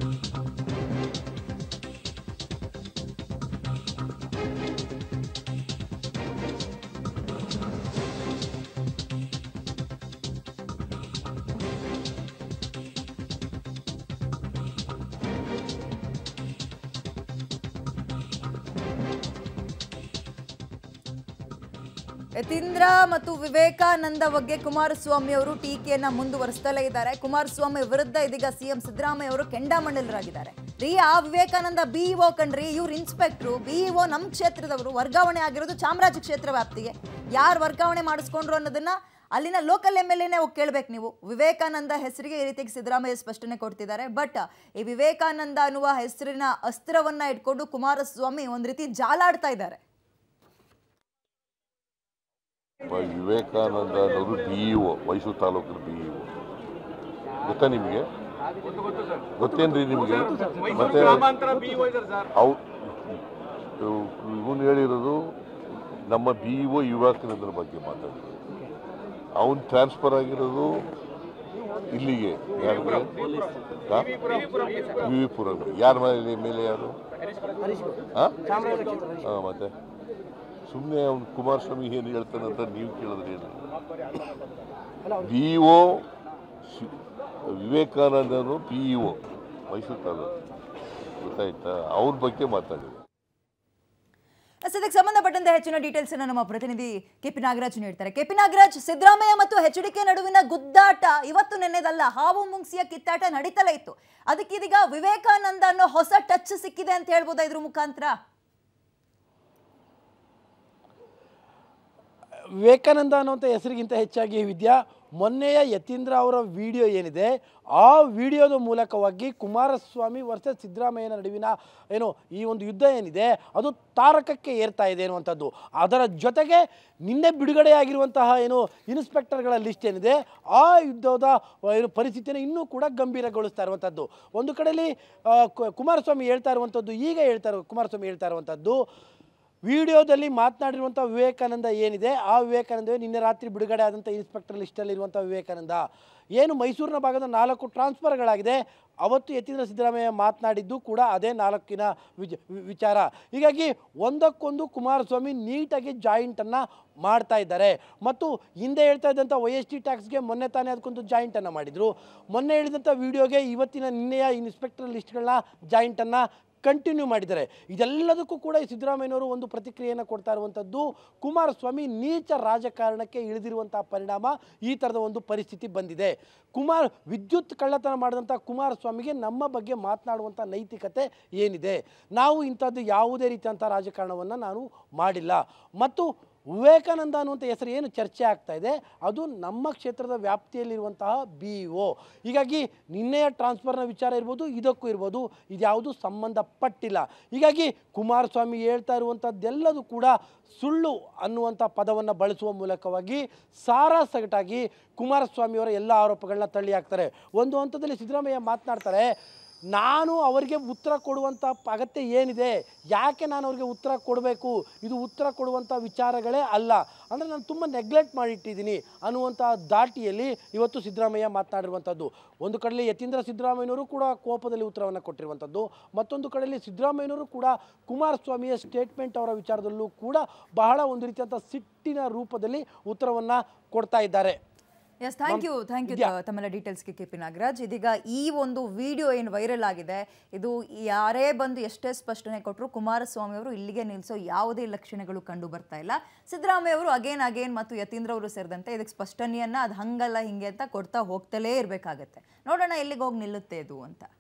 ಯತೀಂದ್ರ ಮತ್ತು ವಿವೇಕಾನಂದ ಬಗ್ಗೆ ಕುಮಾರಸ್ವಾಮಿ ಅವರು ಟೀಕೆಯನ್ನ ಮುಂದುವರಿಸ್ತಲೇ ಇದ್ದಾರೆ ಕುಮಾರಸ್ವಾಮಿ ವಿರುದ್ಧ ಇದೀಗ ಸಿಎಂ ಸಿದ್ದರಾಮಯ್ಯ ಅವರು ಕೆಂಡಾಮಂಡಲರಾಗಿದ್ದಾರೆ ರೀ ಆ ವಿವೇಕಾನಂದ ಬಿಇಒ ಕಣ್ರಿ ಇವ್ರು ಇನ್ಸ್ಪೆಕ್ಟ್ರು ಬಿಇಒ ನಮ್ಮ ಕ್ಷೇತ್ರದವರು ವರ್ಗಾವಣೆ ಆಗಿರೋದು ಚಾಮರಾಜ ಕ್ಷೇತ್ರ ವ್ಯಾಪ್ತಿಗೆ ಯಾರು ವರ್ಗಾವಣೆ ಮಾಡಿಸ್ಕೊಂಡ್ರು ಅನ್ನೋದನ್ನ ಅಲ್ಲಿನ ಲೋಕಲ್ ಎಮ್ ಎಲ್ ಎನೇ ಹೋಗಿ ಕೇಳ್ಬೇಕು ನೀವು ವಿವೇಕಾನಂದ ಹೆಸರಿಗೆ ಈ ರೀತಿಗೆ ಸಿದ್ದರಾಮಯ್ಯ ಸ್ಪಷ್ಟನೆ ಕೊಡ್ತಿದ್ದಾರೆ ಬಟ್ ಈ ವಿವೇಕಾನಂದ ಅನ್ನುವ ಹೆಸರಿನ ಅಸ್ತ್ರವನ್ನ ಇಟ್ಕೊಂಡು ಕುಮಾರಸ್ವಾಮಿ ಒಂದ್ ರೀತಿ ಜಾಲಾಡ್ತಾ ಇದ್ದಾರೆ ವಿವೇಕಾನಂದ ಅನ್ನೋರು ಬಿ ಇ ಒ ಮೈಸೂರು ತಾಲೂಕಿನ ಬಿ ಇ ಒ ಗೊತ್ತಾ ನಿಮಗೆ ಗೊತ್ತೇನ್ರಿ ನಿಮಗೆ ಮತ್ತೆ ಅವು ಇವನು ಹೇಳಿರೋದು ನಮ್ಮ ಬಿ ಇ ಒ ವಿವೇಕಾನಂದರ ಬಗ್ಗೆ ಮಾತಾಡಿದ್ರು ಅವನು ಟ್ರಾನ್ಸ್ಫರ್ ಆಗಿರೋದು ಇಲ್ಲಿಗೆ ಯಾರಿಗೆ ವಿ ವಿ ಪುರಂ ಯಾರ ಮೇಲೆ ಮೇಲೆ ಯಾರು ಹಾಂ ಮತ್ತೆ ಸುಮ್ಮನೆ ಅವ್ನು ಕುಮಾರಸ್ವಾಮಿ ಏನು ಹೇಳ್ತಾನೆ ಅಂತ ನೀವು ಕೇಳಿದ್ರೆ ಏನು ಬಿ ಒ ವಿವೇಕಾನಂದನು P E O Mysuru taluk ಗೊತ್ತಾಯ್ತಾ ಅವ್ರ ಬಗ್ಗೆ ಮಾತಾಡಿದ್ರು ಎಸ್, ಇದಕ್ಕೆ ಸಂಬಂಧಪಟ್ಟಂತೆ ಹೆಚ್ಚಿನ ಡೀಟೇಲ್ಸ್ ಅನ್ನು ನಮ್ಮ ಪ್ರತಿನಿಧಿ ಕೆಪಿ ನಾಗರಾಜ್ ನೀಡ್ತಾರೆ ಕೆಪಿ ನಾಗರಾಜ್ ಸಿದ್ದರಾಮಯ್ಯ ಮತ್ತು ಎಚ್ ಡಿ ಕೆ ನಡುವಿನ ಗುದ್ದಾಟ ಇವತ್ತು ನೆನ್ನೆದಲ್ಲ ಹಾವು ಮುಂಗ್ಸಿಯ ಕಿತ್ತಾಟ ನಡೀತಲೇ ಇತ್ತು ಅದಕ್ಕೆ ಇದೀಗ ವಿವೇಕಾನಂದ ಅನ್ನೋ ಹೊಸ ಟಚ್ ಸಿಕ್ಕಿದೆ ಅಂತ ಹೇಳ್ಬೋದಾ ಇದ್ರ ಮುಖಾಂತರ ವಿವೇಕಾನಂದ ಅನ್ನುವಂಥ ಹೆಸರಿಗಿಂತ ಹೆಚ್ಚಾಗಿ ವಿದ್ಯಾ ಮೊನ್ನೆಯ ಯತೀಂದ್ರ ಅವರ ವಿಡಿಯೋ ಏನಿದೆ ಆ ವಿಡಿಯೋದ ಮೂಲಕವಾಗಿ ಕುಮಾರಸ್ವಾಮಿ ವರ್ಸಸ್ ಸಿದ್ದರಾಮಯ್ಯನ ನಡುವಿನ ಏನು ಈ ಒಂದು ಯುದ್ಧ ಏನಿದೆ ಅದು ತಾರಕಕ್ಕೆ ಏರ್ತಾ ಇದೆ ಅನ್ನುವಂಥದ್ದು ಅದರ ಜೊತೆಗೆ ನಿನ್ನೆ ಬಿಡುಗಡೆಯಾಗಿರುವಂತಹ ಏನು ಇನ್ಸ್ಪೆಕ್ಟರ್ಗಳ ಲಿಸ್ಟ್ ಏನಿದೆ ಆ ಯುದ್ಧದ ಏನು ಪರಿಸ್ಥಿತಿಯನ್ನು ಇನ್ನೂ ಕೂಡ ಗಂಭೀರಗೊಳಿಸ್ತಾ ಇರುವಂಥದ್ದು ಒಂದು ಕಡೆಯಲ್ಲಿ ಆ, ಕು- ಕುಮಾರಸ್ವಾಮಿ ಹೇಳ್ತಾ ಇರುವಂಥದ್ದು ಈಗ ಹೇಳ್ತಾ ಇರೋ ಕುಮಾರಸ್ವಾಮಿ ಹೇಳ್ತಾ ಇರುವಂಥದ್ದು ವಿಡಿಯೋದಲ್ಲಿ ಮಾತನಾಡಿರುವಂಥ ವಿವೇಕಾನಂದ ಏನಿದೆ ಆ ವಿವೇಕಾನಂದವೇ ನಿನ್ನೆ ರಾತ್ರಿ ಬಿಡುಗಡೆ ಆದಂಥ ಇನ್ಸ್ಪೆಕ್ಟರ್ ಲಿಸ್ಟಲ್ಲಿರುವಂಥ ವಿವೇಕಾನಂದ ಏನು ಮೈಸೂರಿನ ಭಾಗದ ನಾಲ್ಕು ಟ್ರಾನ್ಸ್ಫರ್ಗಳಾಗಿದೆ ಅವತ್ತು ಯತೀಂದ್ರ ಸಿದ್ದರಾಮಯ್ಯ ಮಾತನಾಡಿದ್ದು ಕೂಡ ಅದೇ ನಾಲ್ಕಿನ ವಿಜ ವಿ- ವಿಚಾರ ಹೀಗಾಗಿ ಒಂದಕ್ಕೊಂದು ಕುಮಾರಸ್ವಾಮಿ ನೀಟಾಗಿ ಜಾಯಿಂಟನ್ನು ಮಾಡ್ತಾ ಇದ್ದಾರೆ ಮತ್ತು ಹಿಂದೆ ಹೇಳ್ತಾ ಇದ್ದಂಥ ವೈ ಎಸ್ ಟಿ ಟ್ಯಾಕ್ಸ್ಗೆ ಮೊನ್ನೆ ತಾನೇ ಅದಕ್ಕೊಂದು ಜಾಯಿಂಟನ್ನು ಮಾಡಿದರು ಮೊನ್ನೆ ಹೇಳಿದಂಥ ವಿಡಿಯೋಗೆ ಇವತ್ತಿನ ನಿನ್ನೆಯ ಇನ್ಸ್ಪೆಕ್ಟರ್ ಲಿಸ್ಟ್ಗಳನ್ನ ಜಾಯಿಂಟನ್ನು ಕಂಟಿನ್ಯೂ ಮಾಡಿದ್ದಾರೆ ಇದೆಲ್ಲದಕ್ಕೂ ಕೂಡ ಈ ಸಿದ್ದರಾಮಯ್ಯನವರು ಒಂದು ಪ್ರತಿಕ್ರಿಯೆಯನ್ನು ಕೊಡ್ತಾ ಇರುವಂಥದ್ದು ಕುಮಾರಸ್ವಾಮಿ ನೀಚ ರಾಜಕಾರಣಕ್ಕೆ ಇಳಿದಿರುವಂಥ ಪರಿಣಾಮ ಈ ಥರದ ಒಂದು ಪರಿಸ್ಥಿತಿ ಬಂದಿದೆ ಕುಮಾರ್ ವಿದ್ಯುತ್ ಕಳ್ಳತನ ಮಾಡಿದಂಥ ಕುಮಾರಸ್ವಾಮಿಗೆ ನಮ್ಮ ಬಗ್ಗೆ ಮಾತನಾಡುವಂಥ ನೈತಿಕತೆ ಏನಿದೆ ನಾವು ಇಂಥದ್ದು ಯಾವುದೇ ರೀತಿಯಂಥ ರಾಜಕಾರಣವನ್ನು ನಾನು ಮಾಡಿಲ್ಲ ಮತ್ತು ವಿವೇಕಾನಂದ ಅನ್ನುವಂಥ ಹೆಸರು ಏನು ಚರ್ಚೆ ಆಗ್ತಾ ಇದೆ ಅದು ನಮ್ಮ ಕ್ಷೇತ್ರದ ವ್ಯಾಪ್ತಿಯಲ್ಲಿರುವಂತಹ ಬಿ ಒ ಹೀಗಾಗಿ ನಿನ್ನೆಯ ಟ್ರಾನ್ಸ್ಫರ್ನ ವಿಚಾರ ಇರ್ಬೋದು ಇದಕ್ಕೂ ಇರ್ಬೋದು ಇದ್ಯಾವುದು ಸಂಬಂಧಪಟ್ಟಿಲ್ಲ ಹೀಗಾಗಿ ಕುಮಾರಸ್ವಾಮಿ ಹೇಳ್ತಾ ಇರುವಂಥದ್ದೆಲ್ಲದೂ ಕೂಡ ಸುಳ್ಳು ಅನ್ನುವಂಥ ಪದವನ್ನು ಬಳಸುವ ಮೂಲಕವಾಗಿ ಸಾರಾಸಗಟಾಗಿ ಕುಮಾರಸ್ವಾಮಿಯವರ ಎಲ್ಲ ಆರೋಪಗಳನ್ನ ತಳ್ಳಿ ಹಾಕ್ತಾರೆ ಒಂದು ಹಂತದಲ್ಲಿ ಸಿದ್ದರಾಮಯ್ಯ ಮಾತನಾಡ್ತಾರೆ ನಾನು ಅವರಿಗೆ ಉತ್ತರ ಕೊಡುವಂಥ ಪ- ಅಗತ್ಯ ಏನಿದೆ ಯಾಕೆ ನಾನು ಅವರಿಗೆ ಉತ್ತರ ಕೊಡಬೇಕು ಇದು ಉತ್ತರ ಕೊಡುವಂಥ ವಿಚಾರಗಳೇ ಅಲ್ಲ ಅಂದರೆ ನಾನು ತುಂಬ ನೆಗ್ಲೆಕ್ಟ್ ಮಾಡಿಟ್ಟಿದ್ದೀನಿ ಅನ್ನುವಂಥ ದಾಟಿಯಲ್ಲಿ ಇವತ್ತು ಸಿದ್ದರಾಮಯ್ಯ ಮಾತನಾಡಿರುವಂಥದ್ದು ಒಂದು ಕಡೆಯಲ್ಲಿ ಯತೀಂದ್ರ ಸಿದ್ದರಾಮಯ್ಯನವರು ಕೂಡ ಕೋಪದಲ್ಲಿ ಉತ್ತರವನ್ನು ಕೊಟ್ಟಿರುವಂಥದ್ದು ಮತ್ತೊಂದು ಕಡೆಯಲ್ಲಿ ಸಿದ್ದರಾಮಯ್ಯನವರು ಕೂಡ ಕುಮಾರಸ್ವಾಮಿಯ ಸ್ಟೇಟ್ಮೆಂಟ್ ಅವರ ವಿಚಾರದಲ್ಲೂ ಕೂಡ ಬಹಳ ಒಂದು ರೀತಿಯಂಥ ಸಿಟ್ಟಿನ ರೂಪದಲ್ಲಿ ಉತ್ತರವನ್ನು ಕೊಡ್ತಾ ಇದ್ದಾರೆ yes thank you thank you Vidya. ತಮ್ಮೆಲ್ಲ ಡೀಟೇಲ್ಸ್ಗೆ ಕೆ ಪಿ ನಾಗರಾಜ್ ಇದೀಗ ಈ ಒಂದು ವಿಡಿಯೋ ಏನು ವೈರಲ್ ಆಗಿದೆ ಇದು ಯಾರೇ ಬಂದು ಎಷ್ಟೇ ಸ್ಪಷ್ಟನೆ ಕೊಟ್ಟರು ಕುಮಾರಸ್ವಾಮಿ ಅವರು ಇಲ್ಲಿಗೆ ನಿಲ್ಲಿಸೋ ಯಾವುದೇ ಲಕ್ಷಣಗಳು ಕಂಡು ಬರ್ತಾ ಇಲ್ಲ ಸಿದ್ದರಾಮಯ್ಯ ಅವರು ಅಗೇನ್ ಅಗೇನ್ ಮತ್ತು ಯತೀಂದ್ರ ಅವರು ಸೇರಿದಂತೆ ಇದಕ್ಕೆ ಸ್ಪಷ್ಟನೆಯನ್ನ ಅದು ಹಂಗಲ್ಲ ಹಿಂಗೆ ಅಂತ ಕೊಡ್ತಾ ಹೋಗ್ತಲೇ ಇರಬೇಕಾಗತ್ತೆ ನೋಡೋಣ ಎಲ್ಲಿಗೆ ಹೋಗಿ ನಿಲ್ಲುತ್ತೆ ಇದು ಅಂತ